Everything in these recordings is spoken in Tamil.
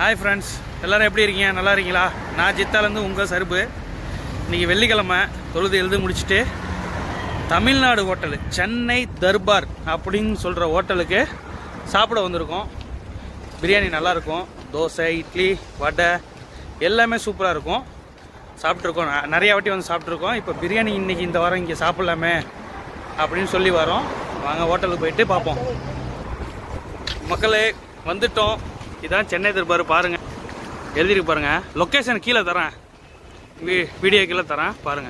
ஹாய் ஃப்ரெண்ட்ஸ் எல்லாரும் எப்படி இருக்கீங்க நல்லா இருக்கீங்களா நான் ஜித்தாலேருந்து உங்கள் சருப்பு இன்றைக்கி வெள்ளிக்கிழமை தொழுது எழுதி முடிச்சுட்டு தமிழ்நாடு ஹோட்டலு சென்னை தர்பார் அப்படின்னு சொல்கிற ஹோட்டலுக்கு சாப்பிட வந்திருக்கோம் பிரியாணி நல்லாயிருக்கும் தோசை இட்லி வடை எல்லாமே சூப்பராக இருக்கும் சாப்பிட்ருக்கோம் ந- நிறைய வாட்டி வந்து சாப்பிட்ருக்கோம் இப்போ பிரியாணி இன்றைக்கி இந்த வாரம் இங்கே சாப்பிட்லாமே அப்படின்னு சொல்லி வரோம் வாங்க ஹோட்டலுக்கு போயிட்டு பார்ப்போம் மக்களே வந்துட்டோம் இதான் சென்னை தர்பார் பாருங்க எழுதிருக்கு பாருங்க லொக்கேஷன் கீழே தரேன் வீ- வீடியோ கீழே தரேன் பாருங்க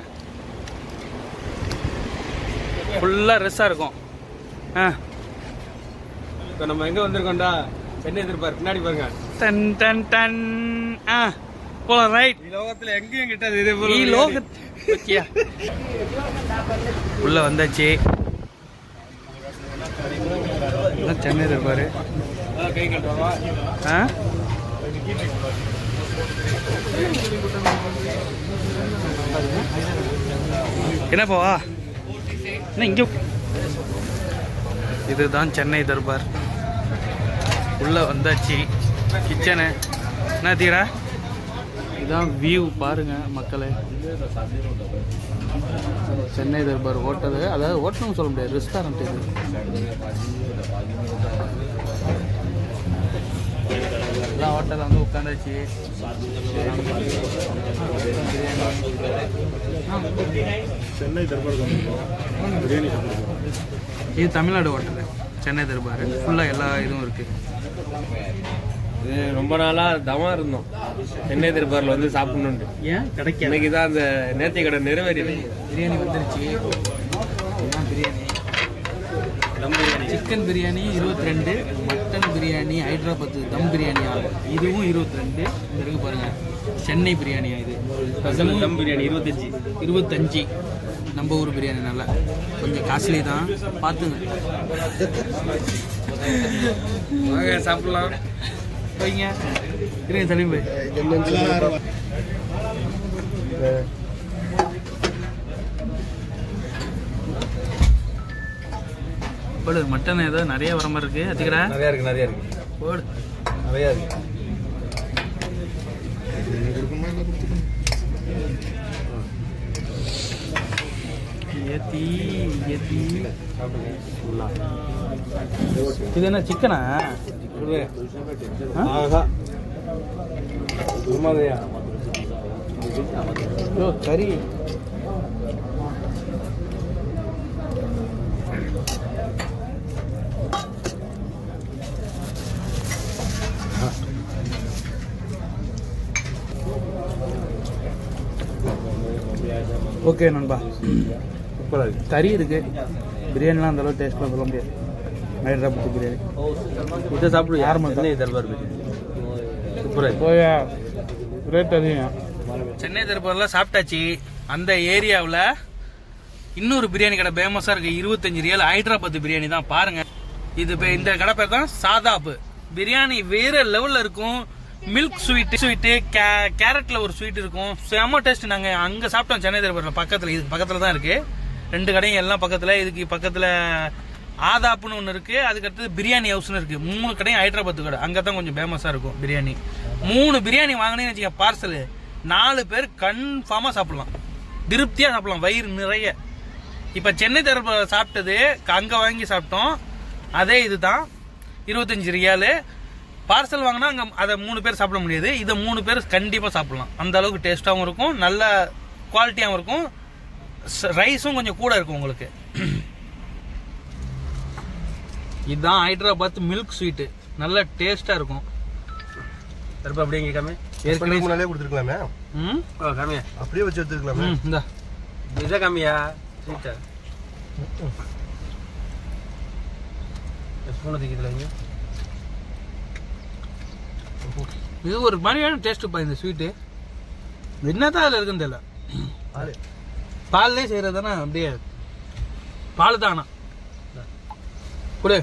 ஃபுல்லாக ரெஸ்ஸாக இருக்கும் ஆ இப்போ நம்ம எங்க வந்திருக்கோம்டா சென்னை எதிர்பார் பின்னாடி பாருங்க டன் டன் டன் ஆ போலாம் ரைட் இந்த லோகத்துல எங்கேயும் கிட்டாது இதே ஈ லோக ஓகேயா உள்ள வந்தாச்சு இதான் சென்னை தர்பார் கை கட்டுவாங்க ஆ என்னப்பா வா என்ன இங்க இதுதான் சென்னை தர்பார் உள்ள வந்தாச்சு கிச்சனு என்ன தீரா இதான் வியூ பாருங்க மக்களே சென்னை தர்பார் ஹோட்டலு அதாவது ஹோட்டல்னு சொல்ல முடியாது ரெஸ்டாரண்ட் இது எல்லாம் ஹோட்டலில் வந்து உட்காந்தாச்சு சென்னை தர்பார் பிரியாணி சாப்பிடுவோம் இது தமிழ்நாடு ஹோட்டலு சென்னை தர்பார் ஃபுல்லாக எல்லா இதுவும் இருக்குது இது ரொம்ப நாளா தமா இருந்தோம் சென்னை எதிர்பார்ல வந்து சாப்பிடணும்னு ஏன் கிடைக்கல இன்னைக்கு தான் அந்த நேர்த்தி கடை நிறைவேறி பிரியாணி வந்துருச்சு இதுதான் பிரியாணி தம் பிரியாணி சிக்கன் பிரியாணி இருபத்தி ரெண்டு மட்டன் பிரியாணி ஹைதராபாத் தம் பிரியாணியா இதுவும் இருபத்தி ரெண்டு இந்த இருக்கு பாருங்க சென்னை பிரியாணியா இது ஸ்பெஷல் தம் பிரியாணி இருபத்தஞ்சு இருபத்தஞ்சு நம்ம ஊர் பிரியாணி நல்லா கொஞ்சம் காஸ்ட்லி தான் பார்த்துங்க வாங்க சாப்பிடலாம் வைங்க இருங்க சலீம் பாய் போடு மட்டன் ஏதோ நிறைய வர மாதிரி இருக்கு அதுக்கடா நிறைய இருக்கு நிறைய இருக்கு போடு நிறைய இருக்கு ஏத்தி ஏத்தி இது என்ன சிக்கனா ஆஹா சும்மாதையா ஐயோ கறி ஓகே நண்பா சூப்பரா இருக்கு கறி இருக்கு பிரியாணிலாம் அந்த அளவுக்கு டேஸ்ட்லாம் சொல்ல முடியாது ஹைதராபாத் பிரியாணி இதை சாப்பிடு யார் Normal தான். சென்னை தர்பார் பிரியாணி சூப்பரா இருக்கு போயா ரேட் அதிகம் சென்னை திருப்பூர்ல சாப்பிட்டாச்சு அந்த ஏரியாவில் இன்னொரு பிரியாணி கடை ஃபேமஸாக இருக்கு இருபத்தஞ்சு ரியல் ஹைதராபாத் பிரியாணி தான் பாருங்க இது பே- இந்த கடை பேர் தான் சாதாப்பு பிரியாணி வேற லெவல்ல இருக்கும் மில்க் ஸ்வீட் ஸ்வீட்டு கேரட்ல ஒரு ஸ்வீட் இருக்கும் செம டேஸ்ட் நாங்க அங்க சாப்பிட்டோம் சென்னை திருப்பூர்ல பக்கத்துல இதுக்கு பக்கத்துல தான் இருக்கு ரெண்டு கடையும் எல்லாம் பக்கத்துல இதுக்கு பக்கத்துல ஆதாப்புன்னு ஒன்று இருக்கு அதுக்கடுத்தது பிரியாணி ஹவுஸ்னு இருக்கு மூணு கடையும் ஹைதராபாத் கடை அங்கே தான் கொஞ்சம் ஃபேமஸாக இருக்கும் பிரியாணி மூணு பிரியாணி வாங்கினேன்னு வச்சுக்க பார்சல் நாலு பேர் கன்ஃபார்மாக சாப்பிடலாம் திருப்தியாக சாப்பிடலாம் வயிறு நிறைய இப்போ சென்னை தரப்பு சாப்பிட்டது அங்கே வாங்கி சாப்பிட்டோம் அதே இதுதான் இருபத்தஞ்சு ரியாலு பார்சல் வாங்கினா அங்கே அதை மூணு பேர் சாப்பிட முடியாது இதை மூணு பேர் கண்டிப்பாக சாப்பிடலாம் அந்த அளவுக்கு டேஸ்ட்டாகவும் இருக்கும் நல்ல குவாலிட்டியாகவும் இருக்கும் ரைஸும் கொஞ்சம் கூட இருக்கும் உங்களுக்கு இதுதான் ஹைதராபாத் மில்க் ஸ்வீட்டு நல்ல டேஸ்ட்டாக இருக்கும் தர்பா அப்படியே இங்கே காமி ஏற்கனவே முன்னாலே கொடுத்துருக்கலாமே ம் ஓ காமியா அப்படியே வச்சு எடுத்துருக்கலாமே ம் இந்தா இதை காமியா ஸ்வீட்டா ஸ்பூனை தூக்கிதுல இங்கே இது ஒரு மாதிரியான டேஸ்ட் பா இந்த ஸ்வீட்டு என்னதான் அதில் இருக்குன்னு தெரியல பால்லே செய்கிறது தானே அப்படியே பால் தானா கொடு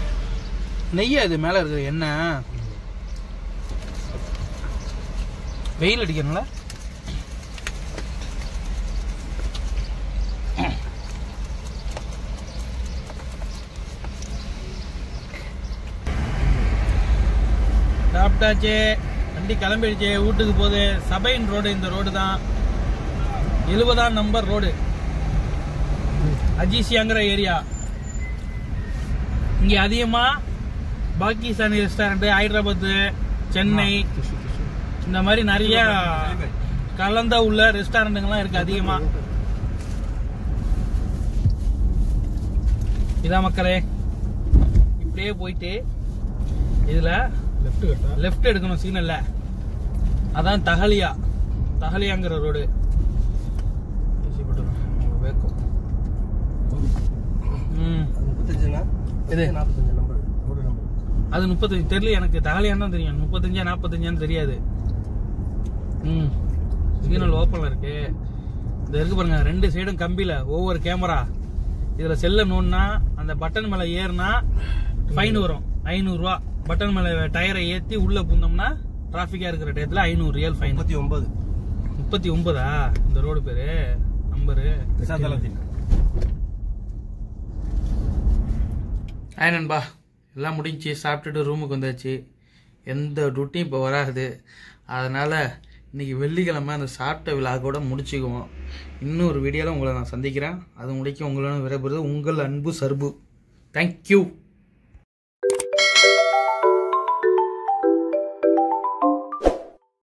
நெய்யா இது மேலே இருக்கிற எண்ணெய் வெயில் அடிக்கணும்ல சாப்பிட்டாச்சு வண்டி கிளம்பிடுச்சு வீட்டுக்கு போகுது சபையின் ரோடு இந்த ரோடு தான் எழுபதாம் நம்பர் ரோடு அஜிசியாங்கிற ஏரியா இங்க அதிகமா பாகிஸ்தானி ரெஸ்டாரண்ட் ஹைதராபாத் சென்னை இந்த மாதிரி நிறைய கலந்த உள்ள ரெஸ்டாரண்ட்டுங்கெல்லாம் இருக்கு அதிகமா இதான் மக்களே இப்படியே போயிட்டு இதுல லெஃப்ட் கட்டா லெஃப்ட் எடுக்கணும் சிக்னல்ல அதான் தகலியா தகலியாங்கிற ரோடு ம் முப்பத்தஞ்சுண்ணா இது? நாற்பத்தஞ்சு நம்பர் ரோடு நம்பர் அது முப்பத்தஞ்சு தெரியல எனக்கு தகலியான்னு தான் தெரியும் முப்பத்தஞ்சா நாற்பத்தஞ்சான்னு தெரியாது ம் சிக்னல் ஓப்பன்ல இருக்கு இந்த இருக்கு பாருங்க ரெண்டு சைடும் கம்பியில ஒவ்வொரு கேமரா இதுல செல்ல நோன்னா அந்த பட்டன் மேல ஏறினா ஃபைன் வரும் ஐநூறு ரூபா பட்டன் மேல டயரை ஏத்தி உள்ள பூந்தோம்னா டிராபிக்கா இருக்கிற டயத்துல ஐநூறு ரியல் ஃபைன் முப்பத்தி ஒன்பது முப்பத்தி ஒன்பதா இந்த ரோடு பேரு நம்பரு ஆய் நண்பா எல்லாம் முடிஞ்சு சாப்பிட்டுட்டு ரூமுக்கு வந்தாச்சு எந்த டியூட்டியும் இப்போ வராது அதனால் இன்னைக்கு வெள்ளிக்கிழமை அந்த சாப்பிட்ட விழாக்கோட முடிச்சுக்குவோம் இன்னொரு வீடியோவில் உங்களை நான் சந்திக்கிறேன் அது முடிக்க உங்களோட விரைபெறுது உங்கள் அன்பு சர்பு தேங்க்யூ